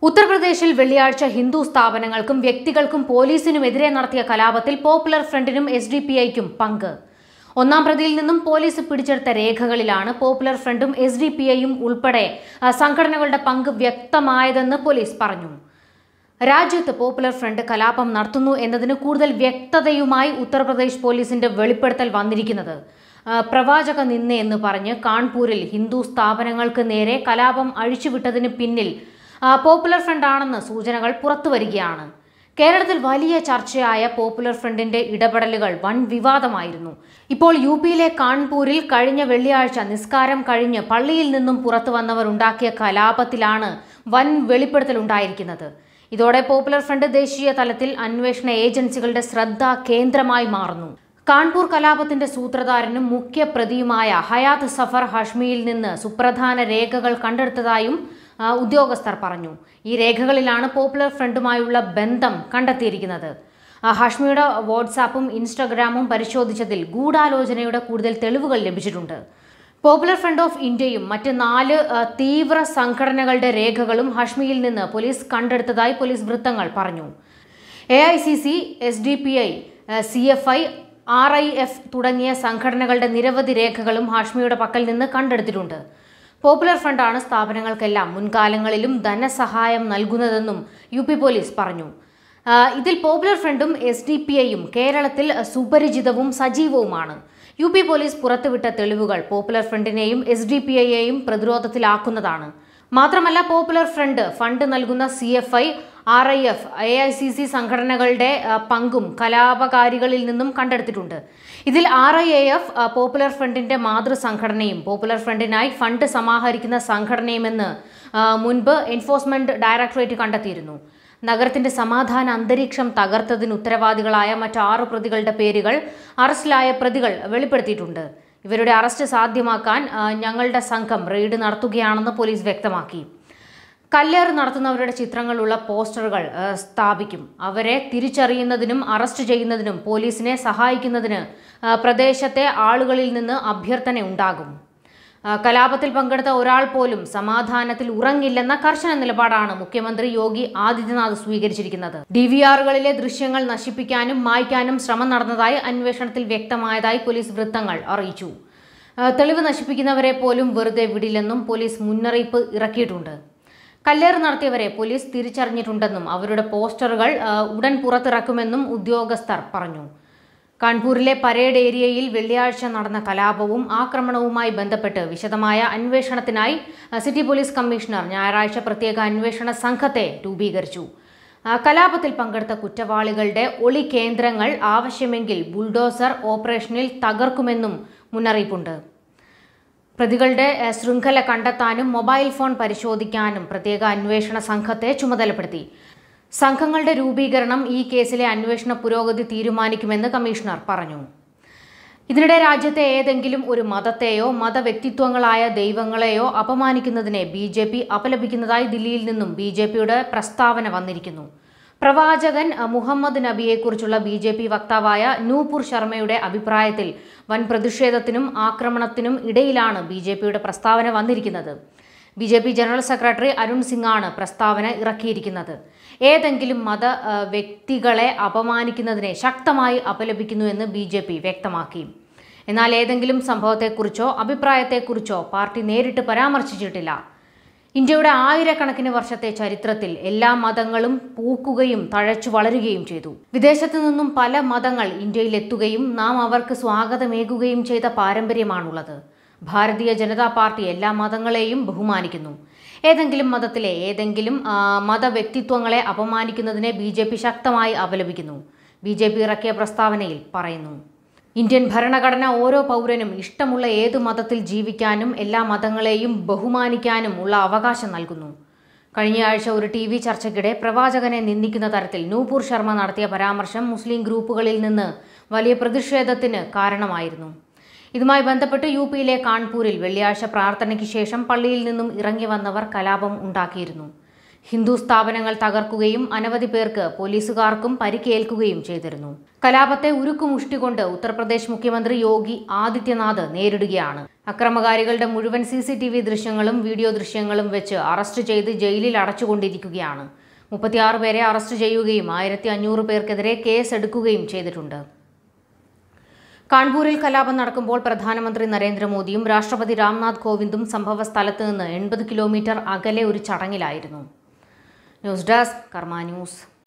ഉത്തർപ്രദേശിൽ വെള്ളിയാഴ്ച ഹിന്ദു സ്ഥാപനങ്ങൾക്കും വ്യക്തികൾക്കും പോലീസിനുമെതിരെ നടത്തിയ കലാപത്തിൽ പോപ്പുലർ ഫ്രണ്ടിനും എസ് ഡി പി ഐക്കും പങ്ക് ഒന്നാം പ്രതിയിൽ നിന്നും പോലീസ് പിടിച്ചെടുത്ത രേഖകളിലാണ് പോപ്പുലർ ഫ്രണ്ടും എസ് ഡി പി ഐയും ഉൾപ്പെടെ ആ, സംഘടനകളുടെ പങ്ക് വ്യക്തമായതെന്ന് പോലീസ് പറഞ്ഞു രാജ്യത്ത് പോപ്പുലർ ഫ്രണ്ട് കലാപം നടത്തുന്നു എന്നതിന് കൂടുതൽ വ്യക്തതയുമായി ഉത്തർപ്രദേശ് പോലീസിന്റെ വെളിപ്പെടുത്തൽ വന്നിരിക്കുന്നത് ആ, പ്രവാചക നിന്ന എന്ന് പറഞ്ഞ് കാൺപൂരിൽ ഹിന്ദു സ്ഥാപനങ്ങൾക്ക് നേരെ കലാപം അഴിച്ചുവിട്ടതിന് പിന്നിൽ ആ, പോപ്പുലർ ഫ്രണ്ടാണെന്ന് സൂചനകൾ പുറത്തുവരികയാണ് കേരളത്തിൽ വലിയ ചർച്ചയായ പോപ്പുലർ ഫ്രണ്ടിന്റെ ഇടപെടലുകൾ വൻ വിവാദമായിരുന്നു ഇപ്പോൾ യു പിയിലെ കാൺപൂരിൽ കഴിഞ്ഞ വെള്ളിയാഴ്ച നിസ്കാരം കഴിഞ്ഞ് പള്ളിയിൽ നിന്നും പുറത്തു വന്നവർ ഉണ്ടാക്കിയ കലാപത്തിലാണ് വൻ വെളിപ്പെടുത്തൽ ഉണ്ടായിരിക്കുന്നത് ഇതോടെ പോപ്പുലർ ഫ്രണ്ട് ദേശീയ തലത്തിൽ അന്വേഷണ ഏജൻസികളുടെ ശ്രദ്ധ കേന്ദ്രമായി മാറുന്നു കാൺപൂർ കലാപത്തിന്റെ സൂത്രധാരനും മുഖ്യ പ്രതിയുമായ ഹയാത്ത് സഫർ ഹഷ്മിയിൽ നിന്ന് സുപ്രധാന രേഖകൾ കണ്ടെടുത്തതായും ആ, ഉദ്യോഗസ്ഥർ പറഞ്ഞു ഈ രേഖകളിലാണ് പോപ്പുലർ ഫ്രണ്ടുമായുള്ള ബന്ധം കണ്ടെത്തിയിരിക്കുന്നത് ആ, ഹഷ്മിയുടെ വാട്സാപ്പും ഇൻസ്റ്റഗ്രാമും പരിശോധിച്ചതിൽ ഗൂഢാലോചനയുടെ കൂടുതൽ തെളിവുകൾ ലഭിച്ചിട്ടുണ്ട് പോപ്പുലർ ഫ്രണ്ട് ഓഫ് ഇന്ത്യയും മറ്റ് നാല് ആ, തീവ്ര സംഘടനകളുടെ രേഖകളും ഹഷ്മിയിൽ നിന്ന് പോലീസ് കണ്ടെടുത്തതായി പോലീസ് വൃത്തങ്ങൾ പറഞ്ഞു A I C C S D P I C F I R I F തുടങ്ങിയ സംഘടനകളുടെ നിരവധി രേഖകളും ഹാഷ്മിയുടെ പക്കൽ നിന്ന് കണ്ടെടുത്തിട്ടുണ്ട് പോപ്പുലർ ഫ്രണ്ടാണ് സ്ഥാപനങ്ങൾക്കെല്ലാം മുൻകാലങ്ങളിലും ധനസഹായം നൽകുന്നതെന്നും യു പി പോലീസ് പറഞ്ഞു ആ, ഇതിൽ പോപ്പുലർ ഫ്രണ്ടും എസ് ഡി പി ഐയും കേരളത്തിൽ സുപരിചിതവും സജീവവുമാണ് യു പി പോലീസ് പുറത്തുവിട്ട തെളിവുകൾ പോപ്പുലർ ഫ്രണ്ടിനെയും എസ് ഡി പി ഐയെയും പ്രതിരോധത്തിലാക്കുന്നതാണ് മാത്രമല്ല പോപ്പുലർ ഫ്രണ്ട് ഫണ്ട് നൽകുന്ന C F I R I F A I C C സംഘടനകളുടെ ആ, പങ്കും കലാപകാരികളിൽ നിന്നും കണ്ടെടുത്തിട്ടുണ്ട് ഇതിൽ R I A F popular ഫ്രണ്ടിന്റെ മാതൃസംഘടനയും പോപ്പുലർ ഫ്രണ്ടിനായി ഫണ്ട് സമാഹരിക്കുന്ന സംഘടനയുമെന്ന് ആ, മുൻപ് എൻഫോഴ്സ്മെന്റ് ഡയറക്ടറേറ്റ് കണ്ടെത്തിയിരുന്നു നഗരത്തിന്റെ സമാധാന അന്തരീക്ഷം തകർത്തതിന് ഉത്തരവാദികളായ മറ്റാറ് പ്രതികളുടെ പേരുകൾ അറസ്റ്റിലായ പ്രതികൾ വെളിപ്പെടുത്തിയിട്ടുണ്ട് ഇവരുടെ അറസ്റ്റ് സാധ്യമാക്കാൻ ആ, ഞങ്ങളുടെ സംഘം റെയ്ഡ് നടത്തുകയാണെന്ന് പോലീസ് വ്യക്തമാക്കി കല്ലേറ് നടത്തുന്നവരുടെ ചിത്രങ്ങളുള്ള പോസ്റ്ററുകൾ ആ, സ്ഥാപിക്കും അവരെ തിരിച്ചറിയുന്നതിനും അറസ്റ്റ് ചെയ്യുന്നതിനും പോലീസിനെ സഹായിക്കുന്നതിന് ആ, പ്രദേശത്തെ ആളുകളിൽ നിന്ന് അഭ്യർത്ഥന ഉണ്ടാകും ആ, കലാപത്തിൽ പങ്കെടുത്ത ഒരാൾ പോലും സമാധാനത്തിൽ ഉറങ്ങില്ലെന്ന കർശന നിലപാടാണ് മുഖ്യമന്ത്രി യോഗി ആദിത്യനാഥ് സ്വീകരിച്ചിരിക്കുന്നത് ഡി വി ആറുകളിലെ ദൃശ്യങ്ങൾ നശിപ്പിക്കാനും മായ്ക്കാനും ശ്രമം നടന്നതായി അന്വേഷണത്തിൽ വ്യക്തമായതായി പോലീസ് വൃത്തങ്ങൾ അറിയിച്ചു ആ, തെളിവ് നശിപ്പിക്കുന്നവരെ പോലും വെറുതെ വിടില്ലെന്നും പോലീസ് മുന്നറിയിപ്പ് ഇറക്കിയിട്ടുണ്ട് കല്ലേറ് നടത്തിയവരെ പോലീസ് തിരിച്ചറിഞ്ഞിട്ടുണ്ടെന്നും അവരുടെ പോസ്റ്ററുകൾ ആ, ഉടൻ പുറത്തിറക്കുമെന്നും ഉദ്യോഗസ്ഥർ പറഞ്ഞു കാൺപൂരിലെ പരേഡ് ഏരിയയിൽ വെള്ളിയാഴ്ച നടന്ന കലാപവും ആക്രമണവുമായി ബന്ധപ്പെട്ട് വിശദമായ അന്വേഷണത്തിനായി ആ, സിറ്റി പോലീസ് കമ്മീഷണർ ഞായറാഴ്ച പ്രത്യേക അന്വേഷണ സംഘത്തെ രൂപീകരിച്ചു ആ, കലാപത്തിൽ പങ്കെടുത്ത കുറ്റവാളികളുടെ ഒളി കേന്ദ്രങ്ങൾ ആവശ്യമെങ്കിൽ ബുൾഡോസർ ഓപ്പറേഷനിൽ തകർക്കുമെന്നും മുന്നറിയിപ്പുണ്ട് പ്രതികളുടെ ഏഹ്, ശൃംഖല കണ്ടെത്താനും മൊബൈൽ ഫോൺ പരിശോധിക്കാനും പ്രത്യേക അന്വേഷണ സംഘത്തെ ചുമതലപ്പെടുത്തി സംഘങ്ങളുടെ രൂപീകരണം ഈ കേസിലെ അന്വേഷണ പുരോഗതി തീരുമാനിക്കുമെന്ന് കമ്മീഷണർ പറഞ്ഞു ഇതിനിടെ രാജ്യത്തെ ഏതെങ്കിലും ഒരു മതത്തെയോ മതവ്യക്തിത്വങ്ങളായ ദൈവങ്ങളെയോ അപമാനിക്കുന്നതിനെ ബി ജെ പി അപലപിക്കുന്നതായി ദില്ലിയിൽ നിന്നും ബി ജെ പിയുടെ പ്രസ്താവന വന്നിരിക്കുന്നു പ്രവാചകൻ അഹ്, മുഹമ്മദ് നബിയെക്കുറിച്ചുള്ള ബി ജെ പി വക്താവായ നൂപുർ ശർമ്മയുടെ അഭിപ്രായത്തിൽ വൻ പ്രതിഷേധത്തിനും ആക്രമണത്തിനും ഇടയിലാണ് ബി ജെ പിയുടെ പ്രസ്താവന വന്നിരിക്കുന്നത് B J P general secretary Arun സിംഗാണ് പ്രസ്താവന ഇറക്കിയിരിക്കുന്നത് ഏതെങ്കിലും മത ആ, വ്യക്തികളെ അപമാനിക്കുന്നതിനെ ശക്തമായി അപലപിക്കുന്നുവെന്ന് ബി ജെ പി വ്യക്തമാക്കി എന്നാൽ ഏതെങ്കിലും സംഭവത്തെക്കുറിച്ചോ അഭിപ്രായത്തെക്കുറിച്ചോ പാർട്ടി നേരിട്ട് പരാമർശിച്ചിട്ടില്ല ഇന്ത്യയുടെ ആയിരക്കണക്കിന് വർഷത്തെ ചരിത്രത്തിൽ എല്ലാ മതങ്ങളും പൂക്കുകയും തഴച്ചു വളരുകയും ചെയ്തു വിദേശത്തു നിന്നും പല മതങ്ങൾ ഇന്ത്യയിൽ എത്തുകയും നാം അവർക്ക് സ്വാഗതമേകുകയും ചെയ്ത പാരമ്പര്യമാണുള്ളത് ഭാരതീയ ജനതാ പാർട്ടി എല്ലാ മതങ്ങളെയും ബഹുമാനിക്കുന്നു ഏതെങ്കിലും മതത്തിലെ ഏതെങ്കിലും ആ, മതവ്യക്തിത്വങ്ങളെ അപമാനിക്കുന്നതിനെ ബി ജെ പി ശക്തമായി അപലപിക്കുന്നു ബി ജെ പി ഇറക്കിയ പ്രസ്താവനയിൽ പറയുന്നു ഇന്ത്യൻ ഭരണഘടന ഓരോ പൗരനും ഇഷ്ടമുള്ള ഏത് മതത്തിൽ ജീവിക്കാനും എല്ലാ മതങ്ങളെയും ബഹുമാനിക്കാനും ഉള്ള അവകാശം നൽകുന്നു കഴിഞ്ഞയാഴ്ച ഒരു ടി വി ചർച്ചയ്ക്കിടെ പ്രവാചകനെ നിന്ദിക്കുന്ന തരത്തിൽ നൂപൂർ ശർമ്മ നടത്തിയ പരാമർശം മുസ്ലിം ഗ്രൂപ്പുകളിൽ നിന്ന് വലിയ പ്രതിഷേധത്തിന് കാരണമായിരുന്നു ഇതുമായി ബന്ധപ്പെട്ട് യു പിയിലെ കാൺപൂരിൽ വെള്ളിയാഴ്ച പ്രാർത്ഥനയ്ക്ക് ശേഷം പള്ളിയിൽ നിന്നും ഇറങ്ങി വന്നവർ കലാപം ഉണ്ടാക്കിയിരുന്നു ഹിന്ദു സ്ഥാപനങ്ങൾ തകർക്കുകയും അനവധി പേർക്ക് പോലീസുകാർക്കും പരിക്കേൽക്കുകയും ചെയ്തിരുന്നു കലാപത്തെ ഉരുക്കുമുഷ്ടി കൊണ്ട് ഉത്തർപ്രദേശ് മുഖ്യമന്ത്രി യോഗി ആദിത്യനാഥ് നേരിടുകയാണ് അക്രമകാരികളുടെ മുഴുവൻ സി സി ടി വി ദൃശ്യങ്ങളും വീഡിയോ ദൃശ്യങ്ങളും വെച്ച് അറസ്റ്റ് ചെയ്ത് ജയിലിൽ അടച്ചുകൊണ്ടിരിക്കുകയാണ് മുപ്പത്തിയാറ് പേരെ അറസ്റ്റ് ചെയ്യുകയും ആയിരത്തി അഞ്ഞൂറ് പേർക്കെതിരെ കേസ് എടുക്കുകയും ചെയ്തിട്ടുണ്ട് കാൺപൂരിൽ കലാപം നടക്കുമ്പോൾ പ്രധാനമന്ത്രി നരേന്ദ്രമോദിയും രാഷ്ട്രപതി രാംനാഥ് കോവിന്ദും സംഭവ സ്ഥലത്ത് നിന്ന് എൺപത് കിലോമീറ്റർ അകലെ ഒരു ചടങ്ങിലായിരുന്നു ന്യൂസ് ഡെസ്ക് കർമ്മ ന്യൂസ്